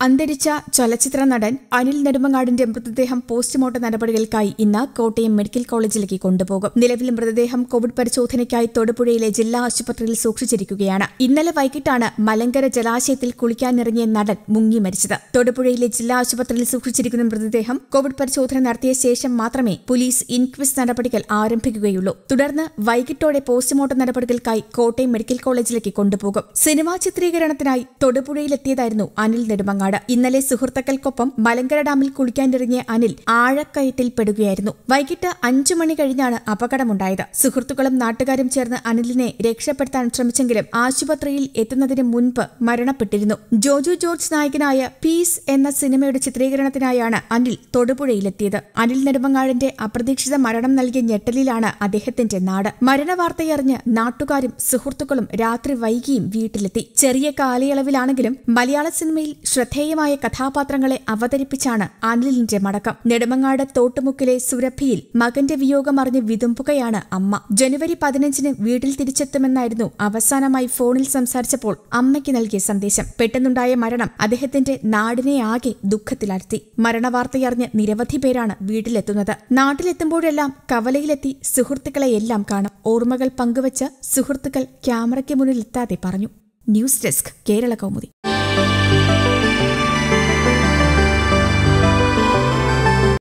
അന്തരിച്ച ചലച്ചിത്ര നടൻ അനിൽ നെടുമങ്ങാടിന്റെ മൃതദേഹം പോസ്റ്റ്മോർട്ടം നടപടികൾക്കായി ഇന്ന് കോട്ടയം മെഡിക്കൽ കോളേജിലേക്ക് കൊണ്ടുപോകും നിലവിൽ മൃതദേഹം കോവിഡ് പരിശോധനയ്ക്കായി തൊടുപുഴയിലെ ജില്ലാ ആശുപത്രിയിൽ സൂക്ഷിച്ചിരിക്കുകയാണ് ഇന്നലെ വൈകിട്ടാണ് മലങ്കര ജലാശയത്തിൽ കുളിക്കാനിറങ്ങിയ നടൻ മുങ്ങി മരിച്ചത് തൊടുപുഴയിലെ ജില്ലാ ആശുപത്രിയിൽ സൂക്ഷിച്ചിരിക്കുന്ന മൃതദേഹം കോവിഡ് പരിശോധന നടത്തിയ ശേഷം മാത്രമേ പോലീസ് ഇൻക്വസ്റ്റ് നടപടികൾ ആരംഭിക്കുകയുള്ളൂ തുടർന്ന് വൈകിട്ടോടെ പോസ്റ്റ്മോർട്ടം നടപടികൾക്കായി കോട്ടയം മെഡിക്കൽ കോളേജിലേക്ക് കൊണ്ടുപോകും സിനിമാ ചിത്രീകരണത്തിനായി തൊടുപുഴയിലെത്തിയതായിരുന്നു അനിൽ നെടുമങ്ങാട് ഇന്നലെ സുഹൃത്തുക്കൾക്കൊപ്പം മലങ്കര ഡാമിൽ കുളിക്കാനിറങ്ങിയ അനിൽ ആഴക്കയത്തിൽ പെടുകയായിരുന്നു വൈകിട്ട് അഞ്ചു മണി കഴിഞ്ഞാണ് അപകടമുണ്ടായത് സുഹൃത്തുക്കളും നാട്ടുകാരും ചേർന്ന് അനിലിനെ രക്ഷപ്പെടുത്താൻ ശ്രമിച്ചെങ്കിലും ആശുപത്രിയിൽ എത്തുന്നതിന് മുൻപ് മരണപ്പെട്ടിരുന്നു ജോജു ജോർജ് നായകനായ പീസ് എന്ന സിനിമയുടെ ചിത്രീകരണത്തിനായാണ് അനിൽ തൊടുപുഴയിലെത്തിയത് അനിൽ നെടുമങ്ങാടിന്റെ അപ്രതീക്ഷിത മരണം നൽകിയ ഞെട്ടലിലാണ് അദ്ദേഹത്തിന്റെ നാട് മരണവാർത്തയറിഞ്ഞ് നാട്ടുകാരും സുഹൃത്തുക്കളും രാത്രി വൈകിയും വീട്ടിലെത്തി ചെറിയ കാലയളവിലാണെങ്കിലും മലയാള സിനിമയിൽ ശ്രദ്ധേയമായ കഥാപാത്രങ്ങളെ അവതരിപ്പിച്ചാണ് അനിലിന്റെ മടക്കം നെടുമങ്ങാട് തോട്ടുമുക്കിലെ സുരഭിയിൽ മകന്റെ വിയോഗമറിഞ്ഞ് വിതുമ്പുകയാണ് അമ്മ ജനുവരി പതിനഞ്ചിന് വീട്ടിൽ തിരിച്ചെത്തുമെന്നായിരുന്നു അവസാനമായി ഫോണിൽ സംസാരിച്ചപ്പോൾ അമ്മയ്ക്ക് നൽകിയ സന്ദേശം പെട്ടെന്നുണ്ടായ മരണം അദ്ദേഹത്തിന്റെ നാടിനെ ആകെ ദുഃഖത്തിലാഴ്ത്തി മരണവാർത്തയറിഞ്ഞ് നിരവധി പേരാണ് വീട്ടിലെത്തുന്നത് നാട്ടിലെത്തുമ്പോഴെല്ലാം കവലയിലെത്തി സുഹൃത്തുക്കളെയെല്ലാം കാണും ഓർമ്മകൾ പങ്കുവച്ച് സുഹൃത്തുക്കൾ ക്യാമറയ്ക്ക് മുന്നിലെത്താതെ പറഞ്ഞു ന്യൂസ് ഡെസ്ക് കേരള കൗമുദി